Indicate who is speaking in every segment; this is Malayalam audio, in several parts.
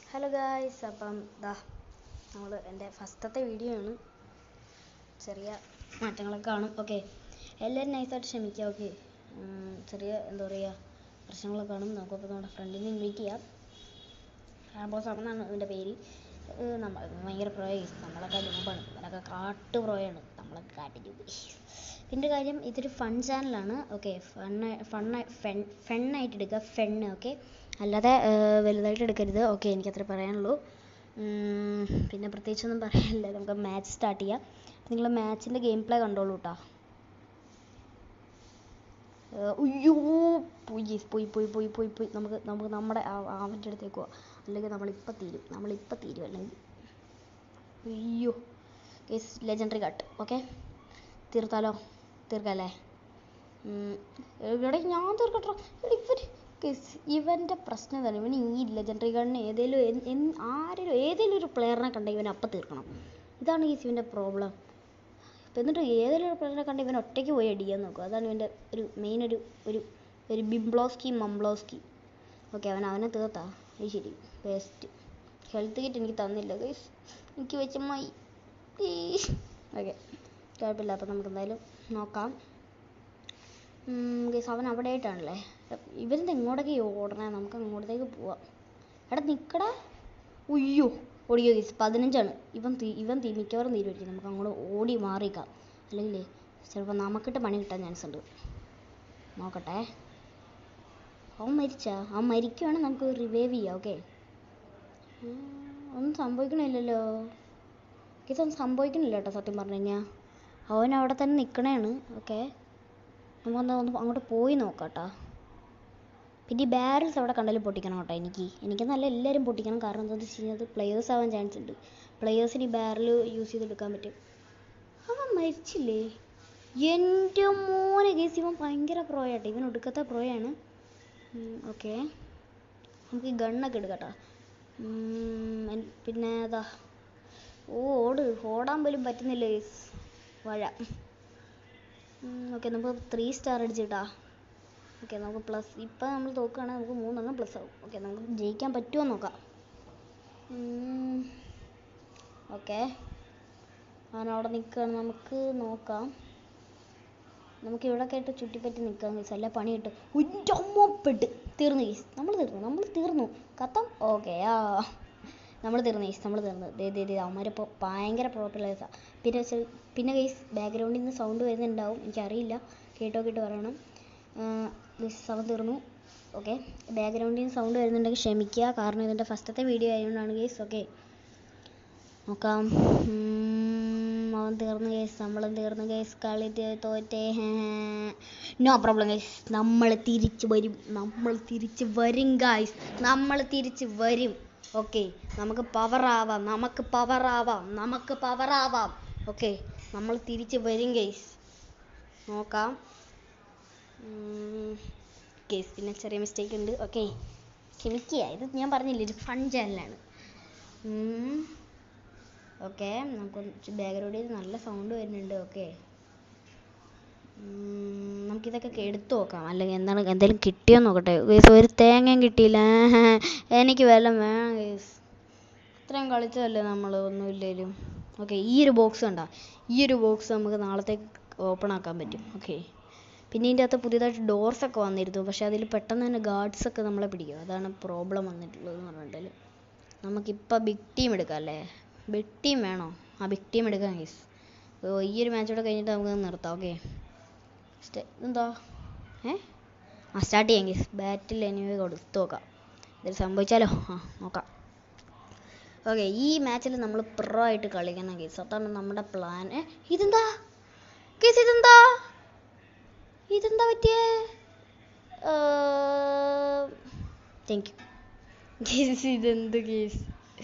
Speaker 1: ഹലോ ഗായ്സ് അപ്പം ദാ നമ്മൾ എൻ്റെ ഫസ്റ്റത്തെ വീഡിയോ ആണ് ചെറിയ മാറ്റങ്ങളൊക്കെ കാണും ഓക്കെ എല്ലാവരും നൈസായിട്ട് ക്ഷമിക്കുക ഓക്കെ ചെറിയ എന്താ പറയുക പ്രശ്നങ്ങളൊക്കെ കാണും നമുക്കപ്പോൾ നമ്മുടെ ഫ്രണ്ടിനെ ഇൻവൈറ്റ് ചെയ്യാം റാംബോസ് എന്നാണ് ഇതിൻ്റെ പേര് ഏഹ് നമ്മൾ ഭയങ്കര പ്രോയ നമ്മളൊക്കെ ജൂബാണ് ഇവരൊക്കെ കാട്ടു പ്രോയാണ് നമ്മളൊക്കെ കാട്ടി ജൂബ് പിന്നെ കാര്യം ഇതൊരു ഫൺ ചാനലാണ് ഓക്കെ ഫണ്ണ് ഫണ്ണ് ഫെൺ ഫെണ്ണായിട്ട് എടുക്കുക ഫെണ്ണ് ഓക്കെ അല്ലാതെ ഏഹ് വലുതായിട്ട് എടുക്കരുത് ഓക്കെ എനിക്കത്ര പറയാനുള്ളൂ ഉം, പിന്നെ പ്രത്യേകിച്ചൊന്നും പറയാനില്ല നമുക്ക് മാച്ച് സ്റ്റാർട്ട് ചെയ്യാം നിങ്ങൾ മാച്ചിൻ്റെ ഗെയിം പ്ലേ കണ്ടോളൂ കേട്ടോ അയ്യോ പോയി പോയി പോയി പോയി പോയി പോയി നമുക്ക് നമുക്ക് നമ്മുടെ ആ- അവൻ്റെ അടുത്തേക്ക് പോവാം അല്ലെങ്കിൽ നമ്മളിപ്പം തീരും നമ്മളിപ്പം തീരും അല്ലെങ്കിൽ അയ്യോ കേസ് ലെജൻഡറി കട്ട് ഓക്കെ തീർത്താലോ തീർക്കല്ലേ ഇവിടെ ഞാൻ തീർക്കട്ടോ ഇവർ കേസ് ഇവൻ്റെ പ്രശ്നം എന്താണ് ഇവൻ ഈ ലെജൻഡറി കാർഡിന് ഏതെങ്കിലും എൻ- എൻ- ആരെങ്കിലും ഏതെങ്കിലും ഒരു പ്ലെയറിനെ കണ്ടെങ്കിൽ ഇവൻ അപ്പം തീർക്കണം ഇതാണ് കേസ് ഇവൻ്റെ പ്രോബ്ലം അപ്പം എന്നിട്ട് ഏതെങ്കിലും ഒരു പ്ലെയറിനെ കണ്ട് ഇവൻ ഒറ്റയ്ക്ക് പോയി അടിക്കാൻ നോക്കും അതാണ് ഇവൻ്റെ ഒരു മെയിൻ ഒരു ഒരു ഒരു ബിംബ്ലോസ്കി മംബ്ലോസ്കി ഓക്കെ അവൻ അവനെ തീർത്താ അത് ശരി ബെസ്റ്റ് ഹെൽത്ത് കിറ്റ് എനിക്ക് തന്നില്ല ഗൈസ് എനിക്ക് വിഷമായി ഓക്കെ കുഴപ്പമില്ല അപ്പം നമുക്ക് എന്തായാലും നോക്കാം ഗൈസ് അവൻ അവിടെ ആയിട്ടാണല്ലേ ഇവരെന്താ ഇങ്ങോട്ടേക്ക് ഓടണേ നമുക്ക് അങ്ങോട്ടേക്ക് പോവാം എടാ നിക്കടാ ഉയ്യോ ഓടിയോ ഗൈസ് പതിനഞ്ചാണ് ഇവൻ തീ ഇവൻ തീ മിക്കവാറും തീരുമായിരിക്കും നമുക്ക് അങ്ങോട്ട് ഓടി മാറിക്കാം അല്ലെങ്കിൽ ചിലപ്പോൾ നമുക്കിട്ട് പണി കിട്ടാൻ ചാൻസ് ഉണ്ട് നോക്കട്ടെ അവൻ മരിച്ചാ അവൻ മരിക്കുവാണെങ്കിൽ നമുക്ക് റിവൈവ് ചെയ്യാം ഓക്കെ ഒന്നും സംഭവിക്കണില്ലല്ലോ ഇതൊന്നും സംഭവിക്കണില്ല കേട്ടോ സത്യം പറഞ്ഞു കഴിഞ്ഞാൽ അവൻ അവിടെ തന്നെ നിൽക്കണേണ് ഓക്കെ നമുക്കൊന്ന് ഒന്ന് അങ്ങോട്ട് പോയി നോക്കാം കേട്ടോ പിന്നെ ഈ ബാരൽസ് അവിടെ കണ്ടാലും പൊട്ടിക്കണം കേട്ടോ എനിക്ക് എനിക്ക് നല്ല എല്ലാവരും പൊട്ടിക്കണം കാരണം എന്താണെന്ന് വെച്ച് കഴിഞ്ഞാൽ അത് പ്ലെയേഴ്സ് ആവാൻ ചാൻസ് ഉണ്ട് പ്ലെയേഴ്സിന് ഈ ബാരൽ യൂസ് ചെയ്തെടുക്കാൻ പറ്റും അവൻ മരിച്ചില്ലേ എൻ്റെ മോനെ കേസ് ഇവൻ ഭയങ്കര പ്രോയാട്ടോ ഇവൻ ഒടുക്കത്തെ പ്രോയാണ് ഓക്കെ നമുക്ക് ഈ ഗണ്ണൊക്കെ എടുക്കട്ടോ ഉം, എൻ- പിന്നെ അതാ ഓ ഓട് ഓടാൻ പോലും പറ്റുന്നില്ല ഗൈസ് വഴ ഓക്കെ നമുക്ക് ത്രീ സ്റ്റാർ അടിച്ചിട്ടാ ഓക്കെ നമുക്ക് പ്ലസ് ഇപ്പം നമ്മൾ തോക്കുകയാണെങ്കിൽ നമുക്ക് മൂന്നെണ്ണം പ്ലസ് ആവും ഓക്കെ നമുക്ക് ജയിക്കാൻ പറ്റുമോ എന്ന് നോക്കാം ഓക്കെ അവൻ അവിടെ നിൽക്കുകയാണ് നമുക്ക് നോക്കാം നമുക്ക് ഇവിടെ കേട്ട് ചുറ്റിപ്പറ്റി നിൽക്കാം ഗൈസ് അല്ല പണി കിട്ടും ഉറ്റമ്മപ്പെട്ട് തീർന്നു ഗൈസ് നമ്മൾ തീർന്നു നമ്മൾ തീർന്നു കത്തം ഓക്കെ ആ നമ്മൾ തീർന്നു ഗൈസ് നമ്മൾ തീർന്നു ദേ ദേ ദേ അവന്മാരിപ്പോൾ ഭയങ്കര പ്രോപ്പർലേഴ്സാണ് പിന്നെ വെച്ചാൽ പിന്നെ ഗൈസ് ബാക്ക്ഗ്രൗണ്ടിൽ നിന്ന് സൗണ്ട് വരുന്നുണ്ടാവും എനിക്കറിയില്ല കേട്ടോ കേട്ടോ പറയണം ഗൈസ് അവൻ തീർന്നു ഓക്കെ ബാക്ക്ഗ്രൗണ്ടിൽ നിന്ന് സൗണ്ട് വരുന്നുണ്ടെങ്കിൽ ക്ഷമിക്കുക കാരണം ഇതിൻ്റെ ഫസ്റ്റത്തെ വീഡിയോ ആയതുകൊണ്ടാണ് ഗൈസ് ഓക്കെ നോക്കാം ഉം, അവൻ തീർന്നു കേസ് നമ്മളും തീർന്നു കേസ് കളി തി- തോറ്റേ നോ പ്രോബ്ലം ഗൈസ് നമ്മൾ തിരിച്ച് വരും നമ്മൾ തിരിച്ച് വരും ഗൈസ് നമ്മൾ തിരിച്ച് വരും ഓക്കെ നമുക്ക് പവർ ആവാം നമുക്ക് പവർ ആവാം നമുക്ക് പവർ ആവാം ഓക്കെ നമ്മൾ തിരിച്ച് വരും ഗൈസ് നോക്കാം കേസ് പിന്നെ ചെറിയ മിസ്റ്റേക്ക് ഉണ്ട് ഓക്കെ ക്ഷമിക്കുക ഇത് ഞാൻ പറഞ്ഞില്ലേ ഒരു ഫൺ ചാനലാണ് ഓക്കെ നമുക്ക് ബാക്ക്ഗ്രൗണ്ടിൽ നല്ല സൗണ്ട് വരുന്നുണ്ട് ഓക്കെ നമുക്കിതൊക്കെ എടുത്തു നോക്കാം അല്ലെങ്കിൽ എന്താണ് എന്തെങ്കിലും കിട്ടിയോ നോക്കട്ടെ ഗൈസ് ഒരു തേങ്ങയും കിട്ടിയില്ല ആഹാ. എനിക്ക് വല്ലതും വേണം ഗൈസ് ഇത്രയും കളിച്ചതല്ലേ നമ്മൾ ഒന്നുമില്ലേലും ഓക്കെ ഈ ഒരു ബോക്സ് കണ്ട ഈ ഒരു ബോക്സ് നമുക്ക് നാളത്തേക്ക് ഓപ്പൺ ആക്കാൻ പറ്റും ഓക്കെ പിന്നെ ഇതിൻ്റെ അകത്ത് പുതിയതായിട്ട് ഡോർസ് ഒക്കെ വന്നിരുന്നു പക്ഷെ അതിൽ പെട്ടെന്ന് തന്നെ ഗാർഡ്സ് ഒക്കെ നമ്മളെ പിടിക്കും അതാണ് പ്രോബ്ലം വന്നിട്ടുള്ളത് എന്ന് പറഞ്ഞിട്ടുണ്ടെങ്കിൽ നമുക്കിപ്പോൾ ബിഗ് ടീം എടുക്കാം അല്ലേ ബിഗ് ടീം വേണോ ആ ബിഗ് ടീം എടുക്കാം ഗൈസ് ഓ ഈ ഒരു മാച്ച് കൂടെ കഴിഞ്ഞിട്ട് നമുക്ക് നിർത്താം ഓക്കെ ഇതെന്താ ഏ ആ സ്റ്റാർട്ട് ചെയ്യാം ഗൈസ് ബാറ്റിൽ എനിവേ കൊടുത്തു നോക്കാം എന്തെങ്കിലും സംഭവിച്ചാലോ ആ നോക്കാം ഓക്കെ ഈ മാച്ചിൽ നമ്മൾ പ്രോ ആയിട്ട് കളിക്കണം ഗൈസ് അതാണ് നമ്മുടെ പ്ലാൻ ഏ ഇതെന്താ ഗൈസ് ഇതെന്താ ഇതെന്താ പറ്റിയേ താങ്ക് യു ഗേസ് ഇതെന്ത് കേസ്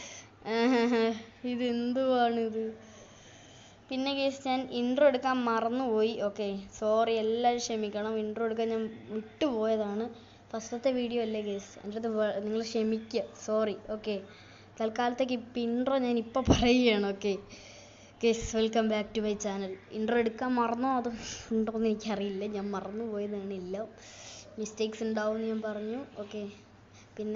Speaker 1: ഇതെന്തുവാണിത് പിന്നെ കേസ് ഞാൻ ഇൻട്രോ എടുക്കാൻ മറന്നുപോയി ഓക്കെ സോറി എല്ലാവരും ക്ഷമിക്കണം ഇൻട്രോ എടുക്കാൻ ഞാൻ വിട്ടുപോയതാണ് ഫസ്റ്റത്തെ വീഡിയോ അല്ലേ കേസ് എൻ്റെ അടുത്ത് നിങ്ങൾ ക്ഷമിക്കുക സോറി ഓക്കെ തൽക്കാലത്തേക്ക് ഇപ്പം ഇൻട്രോ ഞാൻ ഇപ്പം പറയുകയാണ് okay guys welcome back to my channel intro എടുക്കാൻ മറന്നോ അതോ ഉണ്ടോ എന്ന് എനിക്കറിയില്ല ഞാൻ മറന്നു പോയതാണ് എല്ലാം മിസ്റ്റേക്സ് ഉണ്ടാവും എന്ന് ഞാൻ പറഞ്ഞു ഓക്കെ പിന്നെ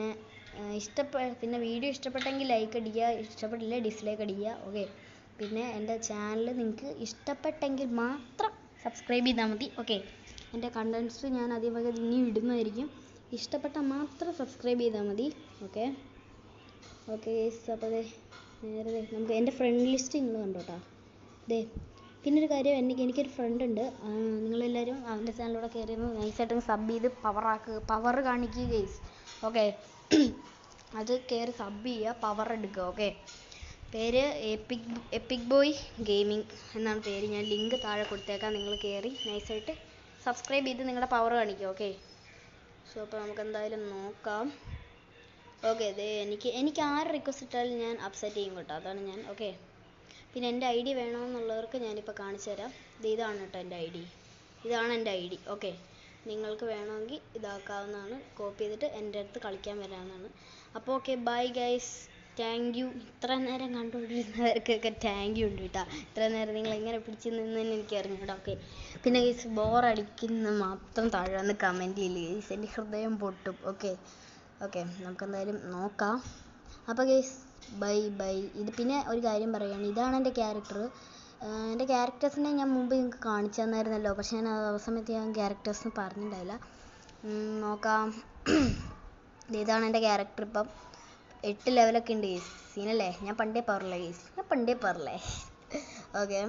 Speaker 1: ഇഷ്ടപ്പെ പിന്നെ വീഡിയോ ഇഷ്ടപ്പെട്ടെങ്കിൽ ലൈക്ക് അടിക്കുക ഇഷ്ടപ്പെട്ടില്ല ഡിസ്ലൈക്ക് അടിക്കുക ഓക്കെ പിന്നെ എൻ്റെ ചാനൽ നിങ്ങൾക്ക് ഇഷ്ടപ്പെട്ടെങ്കിൽ മാത്രം സബ്സ്ക്രൈബ് ചെയ്താൽ മതി ഓക്കെ എൻ്റെ കണ്ടൻസ് ഞാൻ അതേപോലെ ഇനിയും ഇടുന്നതായിരിക്കും ഇഷ്ടപ്പെട്ടാൽ മാത്രം സബ്സ്ക്രൈബ് ചെയ്താൽ മതി ഓക്കെ ഓക്കെ അപ്പോൾ ദേ നേരെ ദേ നമുക്ക് എൻ്റെ ഫ്രണ്ട് ലിസ്റ്റ് നിങ്ങൾ കണ്ടോട്ടാ ദേ പിന്നെ ഒരു കാര്യം എനിക്ക് എനിക്കൊരു ഫ്രണ്ട് ഉണ്ട് ആ, നിങ്ങളെല്ലാവരും അവൻ്റെ ചാനലിലൂടെ കയറി നൈസായിട്ട് സബ് ചെയ്ത് പവറാക്കുക പവർ കാണിക്കുക ഗൈസ് ഓക്കെ അത് കയറി സബ് ചെയ്യുക പവർ എടുക്കുക ഓക്കെ പേര് എപ്പിക് എപ്പിക് ബോയ് ഗെയിമിംഗ് എന്നാണ് പേര് ഞാൻ ലിങ്ക് താഴെ കൊടുത്തേക്കാം നിങ്ങൾ കയറി നൈസായിട്ട് സബ്സ്ക്രൈബ് ചെയ്ത് നിങ്ങളുടെ പവർ കാണിക്കുക ഓക്കെ സോ അപ്പോൾ നമുക്ക് എന്തായാലും നോക്കാം ഓക്കെ അതെ എനിക്ക് എനിക്ക് ആര് റിക്വസ്റ്റ് ഇട്ടാലും ഞാൻ അപ്സെറ്റ് ചെയ്യും കേട്ടോ അതാണ് ഞാൻ ഓക്കെ പിന്നെ എൻ്റെ ഐ ഡി വേണമെന്നുള്ളവർക്ക് ഞാനിപ്പോൾ കാണിച്ചു തരാം ഇത് ഇതാണ് കേട്ടോ എൻ്റെ ഐ ഡി ഇതാണ് എൻ്റെ ഐ ഡി ഓക്കെ നിങ്ങൾക്ക് വേണമെങ്കിൽ ഇതാക്കാവുന്നതാണ് കോപ്പി ചെയ്തിട്ട് എൻ്റെ അടുത്ത് കളിക്കാൻ വരാവുന്നതാണ് അപ്പോൾ okay bye guys thank you ഇത്ര നേരം കണ്ടുകൊണ്ടിരുന്നവർക്കൊക്കെ താങ്ക് യു ഉണ്ട് കേട്ടോ ഇത്ര നേരം നിങ്ങൾ എങ്ങനെ പിടിച്ച് നിന്നെന്ന് എനിക്ക് അറിഞ്ഞൂടാ ഓക്കെ പിന്നെ ഗൈസ് ബോറടിക്കുന്ന മാത്രം താഴെ വന്ന് കമൻറ്റ് ചെയ്യില്ല ഗൈസ് എൻ്റെ ഹൃദയം പൊട്ടും ഓക്കെ ഓക്കെ നമുക്ക് എന്തായാലും നോക്കാം അപ്പോൾ ഗൈസ് ബൈ ബൈ ഇത് പിന്നെ ഒരു കാര്യം പറയുകയാണ് ഇതാണ് എൻ്റെ ക്യാരക്ടർ എൻ്റെ ക്യാരക്ടേഴ്സിനെ ഞാൻ മുമ്പ് നിങ്ങൾക്ക് കാണിച്ചു തന്നായിരുന്നല്ലോ പക്ഷേ ഞാൻ ആ സമയത്ത് ഞാൻ ക്യാരക്ടേഴ്സ് പറഞ്ഞിട്ടുണ്ടായില്ല ഉം, നോക്കാം ദേ ഇതാണ് എൻ്റെ ക്യാരക്ടർ ഇപ്പം എട്ട് ലെവലൊക്കെ ഉണ്ട് ഗേസ് സീനല്ലേ ഞാൻ പണ്ടേ പറഞ്ഞില്ലേ ഗേസ് ഞാൻ പണ്ടേ പറഞ്ഞില്ലേ ഓക്കെ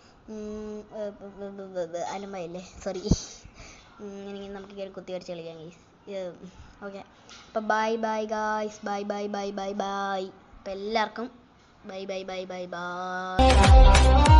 Speaker 1: അലമ്പയല്ലേ സോറി ഇനി നമുക്ക് കയറി കുത്തി വരച്ച് കളിക്കാം ഗേസ് ഓക്കെ അപ്പോൾ bye bye guys bye bye bye bye bye അപ്പോൾ എല്ലാവർക്കും bye bye bye bye by